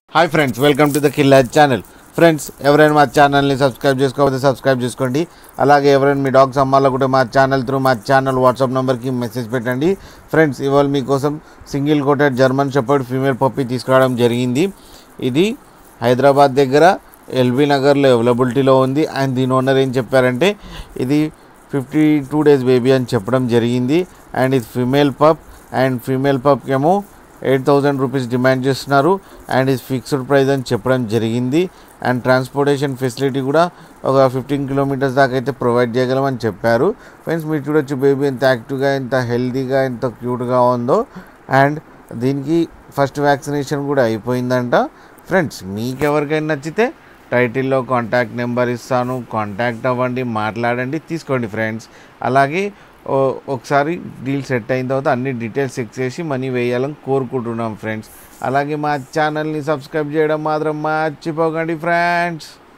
hi friends welcome to the కిల్లాజ్ channel friends ఎవరైనా మా ఛానల్ని సబ్స్క్రైబ్ చేసుకోకపోతే సబ్స్క్రైబ్ చేసుకోండి అలాగే ఎవరైనా మీ డాగ్స్ అమ్మాలనుకుంటే మా ఛానల్ త్రూ మా ఛానల్ వాట్సాప్ నెంబర్కి మెసేజ్ పెట్టండి ఫ్రెండ్స్ ఇవాళ మీకోసం single coated German shepherd female puppy తీసుకురావడం జరిగింది ఇది హైదరాబాద్ దగ్గర ఎల్బీ నగర్లో అవైలబిలిటీలో ఉంది అండ్ దీని ఓనర్ ఏం చెప్పారంటే ఇది ఫిఫ్టీ టూ డేస్ బేబీ అని చెప్పడం జరిగింది అండ్ ఇది ఫీమేల్ పప్ అండ్ ఫీమేల్ పప్కి ఏమో ఎయిట్ థౌజండ్ రూపీస్ డిమాండ్ చేస్తున్నారు అండ్ ఇది ఫిక్స్డ్ ప్రైస్ అని చెప్పడం జరిగింది అండ్ ట్రాన్స్పోర్టేషన్ ఫెసిలిటీ కూడా ఒక ఫిఫ్టీన్ కిలోమీటర్స్ దాకా అయితే ప్రొవైడ్ చేయగలమని చెప్పారు ఫ్రెండ్స్ మీరు చూడొచ్చు బేబీ ఎంత యాక్టివ్గా ఎంత హెల్తీగా ఎంత క్యూట్గా ఉందో అండ్ దీనికి ఫస్ట్ వ్యాక్సినేషన్ కూడా అయిపోయిందంట ఫ్రెండ్స్ మీకు ఎవరికైనా నచ్చితే టైటిల్లో కాంటాక్ట్ నెంబర్ ఇస్తాను కాంటాక్ట్ అవ్వండి మాట్లాడండి తీసుకోండి ఫ్రెండ్స్ అలాగే ఓ- ఒకసారి డీల్ సెట్ అయిన తర్వాత అన్ని డీటెయిల్స్ చెక్ చేసి మనీ వేయాలని కోరుకుంటున్నాం ఫ్రెండ్స్ అలాగే మా ఛానల్ని సబ్స్క్రైబ్ చేయడం మాత్రం మర్చిపోకండి ఫ్రెండ్స్